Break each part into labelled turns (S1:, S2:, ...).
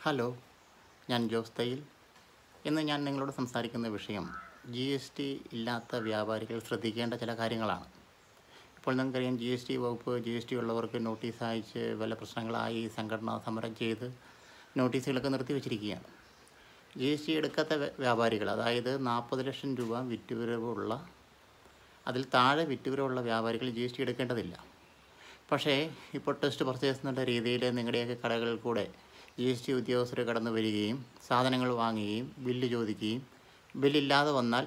S1: hello ഞാൻ ജോസ് തയ്യിൽ ഇന്ന് ഞാൻ നിങ്ങളോട് സംസാരിക്കുന്ന വിഷയം ജി എസ് ടി ഇല്ലാത്ത വ്യാപാരികൾ ശ്രദ്ധിക്കേണ്ട ചില കാര്യങ്ങളാണ് ഇപ്പോൾ നിങ്ങൾക്കറിയാം ജി എസ് ടി വകുപ്പ് ജി എസ് ടി ഉള്ളവർക്ക് നോട്ടീസ് അയച്ച് വല്ല പ്രശ്നങ്ങളായി സംഘടനാ സമരം ചെയ്ത് നോട്ടീസുകളൊക്കെ നിർത്തിവെച്ചിരിക്കുകയാണ് ജി എസ് ടി എടുക്കാത്ത വ്യ- വ്യാപാരികൾ അതായത് നാൽപ്പത് ലക്ഷം രൂപ വിറ്റുവരവുള്ള അതിൽ താഴെ വിറ്റുവരവുള്ള വ്യാപാരികൾ ജി എസ് ടി എടുക്കേണ്ടതില്ല പക്ഷേ ഇപ്പോൾ ടെസ്റ്റ് പർച്ചേസ് എന്നുള്ള രീതിയിൽ നിങ്ങളുടെയൊക്കെ കടകളിൽ കൂടെ ജി എസ് ടി ഉദ്യോഗസ്ഥർ കടന്നു വരികയും സാധനങ്ങൾ വാങ്ങുകയും ബില്ല് ചോദിക്കുകയും ബില്ലില്ലാതെ വന്നാൽ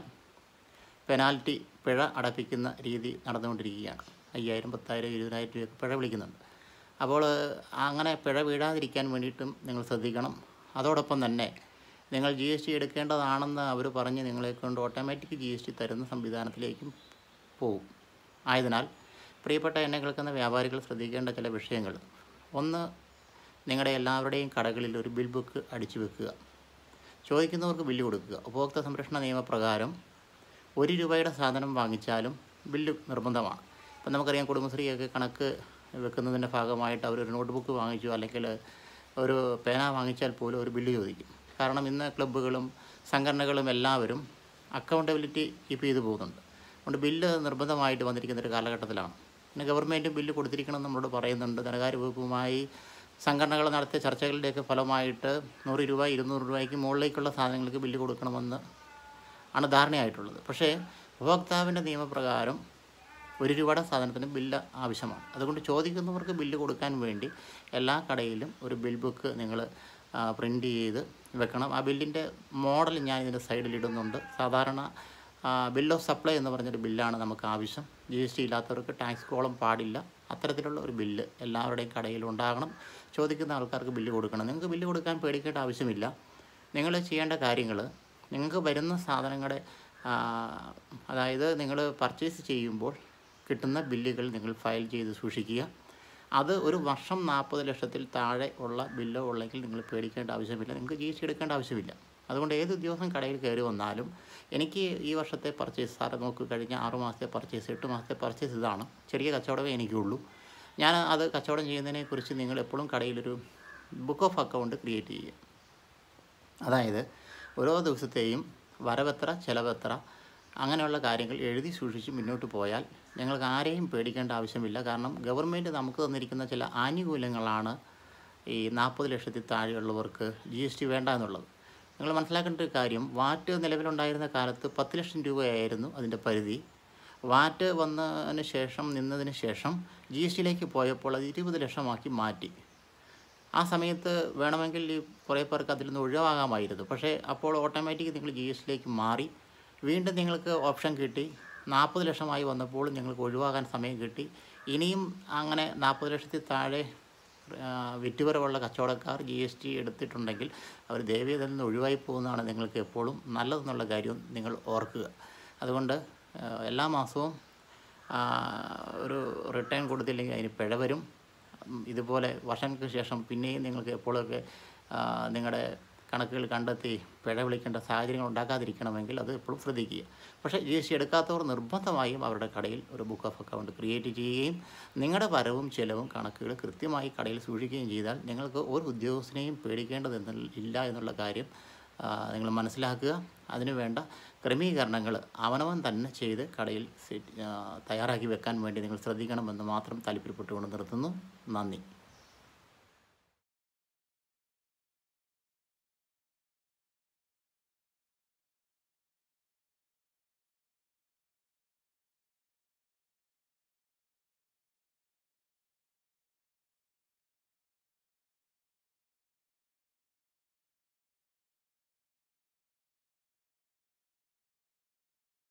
S1: പെനാൽറ്റി പിഴ അടപ്പിക്കുന്ന രീതി നടന്നുകൊണ്ടിരിക്കുകയാണ് അയ്യായിരം പത്തായിരം ഇരുപതിനായിരം രൂപയൊക്കെ പിഴ വിളിക്കുന്നുണ്ട് അപ്പോൾ അങ്ങനെ പിഴ വീഴാതിരിക്കാൻ വേണ്ടിയിട്ടും നിങ്ങൾ ശ്രദ്ധിക്കണം അതോടൊപ്പം തന്നെ നിങ്ങൾ ജി എസ് ടി എടുക്കേണ്ടതാണെന്ന് അവർ പറഞ്ഞ് നിങ്ങളെ കൊണ്ട് ഓട്ടോമാറ്റിക് ജി എസ് ടി തരുന്ന സംവിധാനത്തിലേക്കും പോവും ആയതിനാൽ പ്രിയപ്പെട്ട എന്നെ കേൾക്കുന്ന വ്യാപാരികൾ ശ്രദ്ധിക്കേണ്ട ചില വിഷയങ്ങൾ ഒന്ന് നിങ്ങളുടെ എല്ലാവരുടെയും കടകളിൽ ഒരു ബിൽ ബുക്ക് അടിച്ചു വെക്കുക ചോദിക്കുന്നവർക്ക് ബില്ല് കൊടുക്കുക ഉപഭോക്തൃ സംരക്ഷണ നിയമപ്രകാരം ഒരു രൂപയുടെ സാധനം വാങ്ങിച്ചാലും ബില്ല് നിർബന്ധമാണ് ഇപ്പം നമുക്കറിയാം കുടുംബശ്രീയൊക്കെ കണക്ക് വെക്കുന്നതിൻ്റെ ഭാഗമായിട്ട് അവരൊരു നോട്ട് ബുക്ക് വാങ്ങിച്ചു അല്ലെങ്കിൽ ഒരു പേന വാങ്ങിച്ചാൽ പോലും ഒരു ബില്ല് ചോദിക്കും കാരണം ഇന്ന് ക്ലബ്ബുകളും സംഘടനകളും എല്ലാവരും അക്കൗണ്ടബിലിറ്റി കീപ്പ് ചെയ്തു പോകുന്നുണ്ട് അതുകൊണ്ട് ബില്ല് നിർബന്ധമായിട്ട് വന്നിരിക്കുന്ന ഒരു കാലഘട്ടത്തിലാണ് പിന്നെ ഗവൺമെൻറ്റും ബില്ല് കൊടുത്തിരിക്കണം നമ്മളോട് പറയുന്നുണ്ട് ധനകാര്യ വകുപ്പുമായി സംഘടനകൾ നടത്തിയ ചർച്ചകളുടെയൊക്കെ ഫലമായിട്ട് നൂറ് രൂപ ഇരുന്നൂറ് രൂപയ്ക്ക് മുകളിലേക്കുള്ള സാധനങ്ങൾക്ക് ബില്ല് കൊടുക്കണമെന്ന് ആണ് ധാരണയായിട്ടുള്ളത് പക്ഷേ ഉപഭോക്താവിൻ്റെ നിയമപ്രകാരം ഒരു രൂപയുടെ സാധനത്തിന് ബില്ല് ആവശ്യമാണ് അതുകൊണ്ട് ചോദിക്കുന്നവർക്ക് ബില്ല് കൊടുക്കാൻ വേണ്ടി എല്ലാ കടയിലും ഒരു ബിൽ ബുക്ക് നിങ്ങൾ പ്രിൻ്റ് ചെയ്ത് വെക്കണം ആ ബില്ലിൻ്റെ മോഡൽ ഞാൻ ഇതിൻ്റെ സൈഡിൽ ഇടുന്നുണ്ട് സാധാരണ ബിൽ ഓഫ് സപ്ലൈ എന്ന് പറഞ്ഞൊരു ബില്ലാണ് നമുക്ക് ആവശ്യം ജി എസ് ടി ഇല്ലാത്തവർക്ക് ടാക്സ് കോളം പാടില്ല അത്തരത്തിലുള്ള ഒരു ബില്ല് എല്ലാവരുടെയും കടയിൽ ഉണ്ടാകണം ചോദിക്കുന്ന ആൾക്കാർക്ക് ബില്ല് കൊടുക്കണം നിങ്ങൾക്ക് ബില്ല് കൊടുക്കാൻ പേടിക്കേണ്ട ആവശ്യമില്ല നിങ്ങൾ ചെയ്യേണ്ട കാര്യങ്ങൾ നിങ്ങൾക്ക് വരുന്ന സാധനങ്ങളുടെ ആ, അതായത് നിങ്ങൾ പർച്ചേസ് ചെയ്യുമ്പോൾ കിട്ടുന്ന ബില്ലുകൾ നിങ്ങൾ ഫയൽ ചെയ്ത് സൂക്ഷിക്കുക അത് ഒരു വർഷം നാൽപ്പത് ലക്ഷത്തിൽ താഴെ ഉള്ള ബില്ലോ ഉള്ളെങ്കിൽ നിങ്ങൾ പേടിക്കേണ്ട ആവശ്യമില്ല നിങ്ങൾക്ക് ജി എസ് ടി എടുക്കേണ്ട ആവശ്യമില്ല അതുകൊണ്ട് ഏത് ഉദ്യോഗസ്ഥൻ കടയിൽ കയറി വന്നാലും എനിക്ക് ഈ വർഷത്തെ പർച്ചേസ് സാറ് നോക്ക് കഴിഞ്ഞ ആറ് മാസത്തെ പർച്ചേസ് എട്ട് മാസത്തെ പർച്ചേസ് ഇതാണ് ചെറിയ കച്ചവടമേ എനിക്കുള്ളൂ ഞാൻ അത് കച്ചവടം ചെയ്യുന്നതിനെക്കുറിച്ച് നിങ്ങൾ എപ്പോഴും കടയിലൊരു ബുക്ക് ഓഫ് അക്കൗണ്ട് ക്രിയേറ്റ് ചെയ്യുക അതായത് ഓരോ ദിവസത്തെയും വരവെത്ര ചിലവെത്ര അങ്ങനെയുള്ള കാര്യങ്ങൾ എഴുതി സൂക്ഷിച്ച് മുന്നോട്ട് പോയാൽ ഞങ്ങൾക്ക് ആരെയും പേടിക്കേണ്ട ആവശ്യമില്ല കാരണം ഗവൺമെൻറ് നമുക്ക് തന്നിരിക്കുന്ന ചില ആനുകൂല്യങ്ങളാണ് ഈ നാൽപ്പത് ലക്ഷത്തിൽ താഴെയുള്ളവർക്ക് ജി എസ് ടി വേണ്ട എന്നുള്ളത് നിങ്ങൾ മനസ്സിലാക്കേണ്ട ഒരു കാര്യം വാറ്റ് നിലവിലുണ്ടായിരുന്ന കാലത്ത് പത്ത് ലക്ഷം രൂപയായിരുന്നു അതിൻ്റെ പരിധി വാറ്റ് വന്നതിന് ശേഷം നിന്നതിന് ശേഷം ജി എസ് ടിയിലേക്ക് പോയപ്പോൾ അത് ഇരുപത് ലക്ഷമാക്കി മാറ്റി ആ സമയത്ത് വേണമെങ്കിൽ ഈ കുറേ പേർക്ക് അതിൽ നിന്ന് ഒഴിവാകാമായിരുന്നു പക്ഷേ അപ്പോൾ ഓട്ടോമാറ്റിക് നിങ്ങൾ ജി എസ് ടിയിലേക്ക് മാറി വീണ്ടും നിങ്ങൾക്ക് ഓപ്ഷൻ കിട്ടി നാൽപ്പത് ലക്ഷമായി വന്നപ്പോൾ നിങ്ങൾക്ക് ഒഴിവാകാൻ സമയം കിട്ടി ഇനിയും അങ്ങനെ നാൽപ്പത് ലക്ഷത്തിൽ താഴെ ആ, വിറ്റുവരവുള്ള കച്ചവടക്കാർ ജി എസ് ടി എടുത്തിട്ടുണ്ടെങ്കിൽ അവർ ദയവേദ നിന്ന് ഒഴിവായി പോകുന്നതാണ് നിങ്ങൾക്ക് എപ്പോഴും നല്ലതെന്നുള്ള കാര്യം നിങ്ങൾ ഓർക്കുക അതുകൊണ്ട് ആ, എല്ലാ മാസവും ആ, ഒരു റിട്ടേൺ കൊടുത്തില്ലെങ്കിൽ അതിന് പിഴ വരും ഉം, ഇതുപോലെ വർഷങ്ങൾക്ക് ശേഷം പിന്നെയും നിങ്ങൾക്ക് എപ്പോഴൊക്കെ ആ, നിങ്ങളുടെ കണക്കുകൾ കണ്ടെത്തി പിഴ വിളിക്കേണ്ട സാഹചര്യങ്ങൾ ഉണ്ടാക്കാതിരിക്കണമെങ്കിൽ അത് എപ്പോഴും ശ്രദ്ധിക്കുക പക്ഷേ ജി എസ് ടി എടുക്കാത്തവർ നിർബന്ധമായും അവരുടെ കടയിൽ ഒരു ബുക്ക് ഓഫ് അക്കൗണ്ട് ക്രിയേറ്റ് ചെയ്യുകയും നിങ്ങളുടെ വരവും ചിലവും കണക്കുകൾ കൃത്യമായി കടയിൽ സൂക്ഷിക്കുകയും ചെയ്താൽ നിങ്ങൾക്ക് ഒരു ഉദ്യോഗസ്ഥനെയും പേടിക്കേണ്ടതെന്ന് ഇല്ല എന്നുള്ള കാര്യം ആ, നിങ്ങൾ മനസ്സിലാക്കുക അതിനു വേണ്ട ക്രമീകരണങ്ങൾ അവനവൻ തന്നെ ചെയ്ത് കടയിൽ സെറ്റ് ആ, തയ്യാറാക്കി വെക്കാൻ വേണ്ടി നിങ്ങൾ ശ്രദ്ധിക്കണമെന്ന് മാത്രം താല്പര്യപ്പെട്ടുകൊണ്ട് നിർത്തുന്നു നന്ദി